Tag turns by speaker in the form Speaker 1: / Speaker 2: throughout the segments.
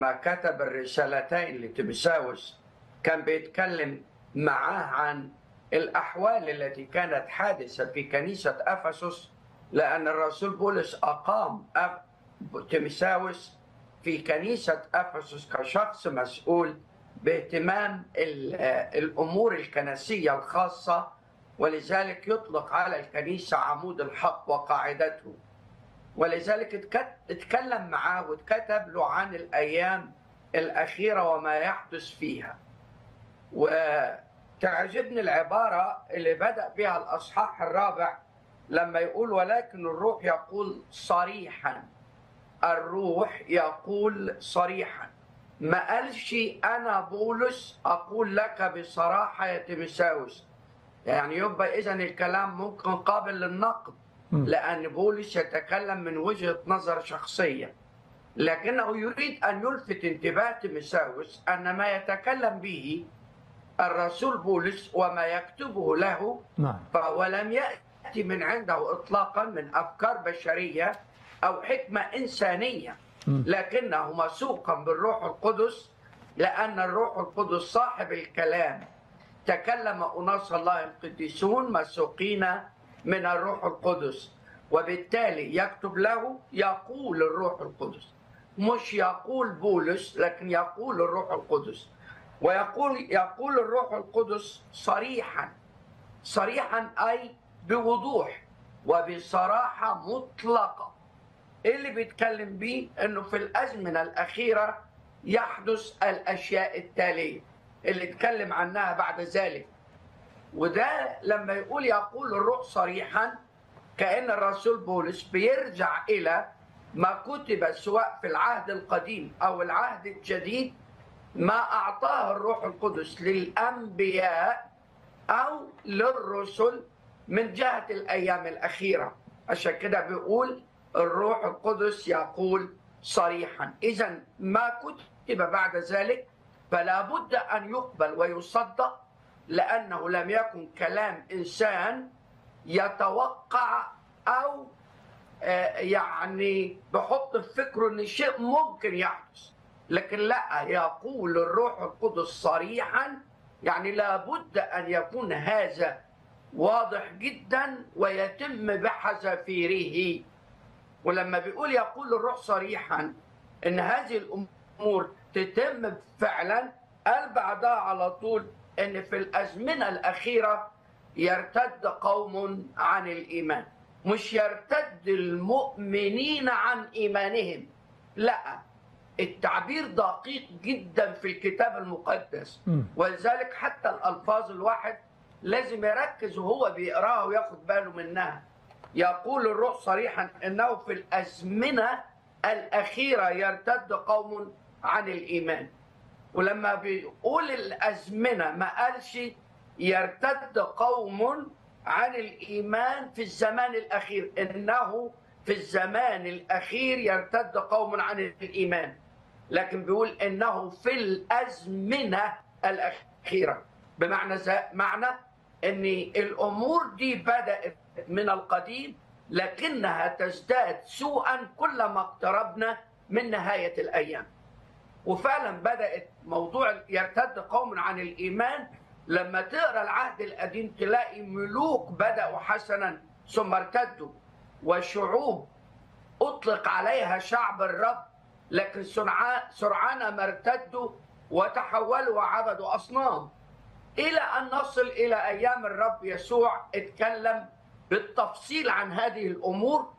Speaker 1: كتب الرسالتين لتيمساوس كان بيتكلم معاه عن الأحوال التي كانت حادثة في كنيسة أفسس لأن الرسول بولس أقام أف- تيمساوس في كنيسة أفسس كشخص مسؤول باهتمام ال- آه، الأمور الكنسية الخاصة ولذلك يطلق على الكنيسة عمود الحق وقاعدته ولذلك اتكت- اتكلم معاه واتكتب له عن الأيام الأخيرة وما يحدث فيها وتعجبني العبارة اللي بدأ بها الأصحاح الرابع لما يقول ولكن الروح يقول صريحا الروح يقول صريحا ما قالش أنا بولس أقول لك بصراحة يا تيمساوس يعني يبقى إذا الكلام ممكن قابل للنقد
Speaker 2: مم.
Speaker 1: لأن بولس يتكلم من وجهة نظر شخصية لكنه يريد أن يلفت انتباه تيمساوس أن ما يتكلم به الرسول بولس وما يكتبه له
Speaker 2: نعم
Speaker 1: فهو لم يأتي من عنده إطلاقا من أفكار بشرية أو حكمة إنسانية
Speaker 2: مم.
Speaker 1: لكنه مسوقا بالروح القدس لأن الروح القدس صاحب الكلام تكلم أناس الله القديسون مسوقين من الروح القدس وبالتالي يكتب له يقول الروح القدس مش يقول بولس لكن يقول الروح القدس ويقول يقول الروح القدس صريحا صريحا اي بوضوح وبصراحه مطلقه إيه اللي بيتكلم بيه انه في الازمنه الاخيره يحدث الاشياء التاليه اللي اتكلم عنها بعد ذلك وده لما يقول يقول الروح صريحا كأن الرسول بولس بيرجع إلى ما كتب سواء في العهد القديم أو العهد الجديد ما أعطاه الروح القدس للأنبياء أو للرسل من جهة الأيام الأخيرة عشان كده بيقول الروح القدس يقول صريحا إذا ما كتب بعد ذلك فلا بد أن يقبل ويصدق لأنه لم يكن كلام إنسان يتوقع أو آه، يعني بحط في فكره ان شيء ممكن يحدث لكن لا يقول الروح القدس صريحا يعني لابد ان يكون هذا واضح جدا ويتم بحذافيره ولما بيقول يقول الروح صريحا ان هذه الامور تتم فعلا قال بعدها على طول ان في الازمنه الاخيره يرتد قوم عن الايمان مش يرتد المؤمنين عن ايمانهم لا التعبير دقيق جدا في الكتاب المقدس
Speaker 2: مم.
Speaker 1: ولذلك حتى الالفاظ الواحد لازم يركز وهو بيقراها وياخد باله منها يقول الروح صريحا انه في الازمنه الاخيره يرتد قوم عن الايمان ولما بيقول الازمنه ما قالش يرتد قوم عن الايمان في الزمان الاخير انه في الزمان الاخير يرتد قوم عن الايمان لكن بيقول انه في الازمنه الاخيره بمعنى ذا معنى ان الامور دي بدات من القديم لكنها تزداد سوءا كلما اقتربنا من نهايه الايام وفعلا بدات موضوع يرتد قوم عن الايمان لما تقرا العهد القديم تلاقي ملوك بداوا حسنا ثم ارتدوا وشعوب اطلق عليها شعب الرب لكن سرعان سرعان ما ارتدوا وتحولوا وعبدوا اصنام الى ان نصل الى ايام الرب يسوع اتكلم بالتفصيل عن هذه الامور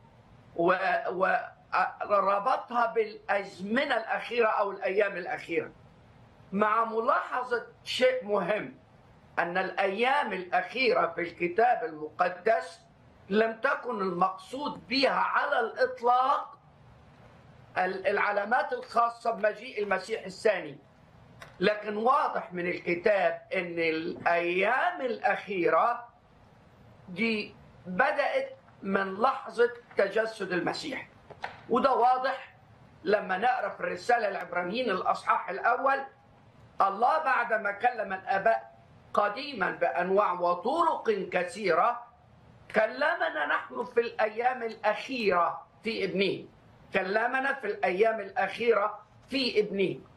Speaker 1: وربطها بالازمنه الاخيره او الايام الاخيره مع ملاحظه شيء مهم ان الايام الاخيره في الكتاب المقدس لم تكن المقصود بها على الاطلاق ال- العلامات الخاصه بمجيء المسيح الثاني لكن واضح من الكتاب ان الايام الاخيره دي بدات من لحظه تجسد المسيح وده واضح لما نقرا في الرساله العبرانيين الاصحاح الاول الله بعدما كلم الاباء قديما بانواع وطرق كثيره كلمنا نحن في الايام الاخيره في ابنه كلمنا في الايام الاخيره في ابنه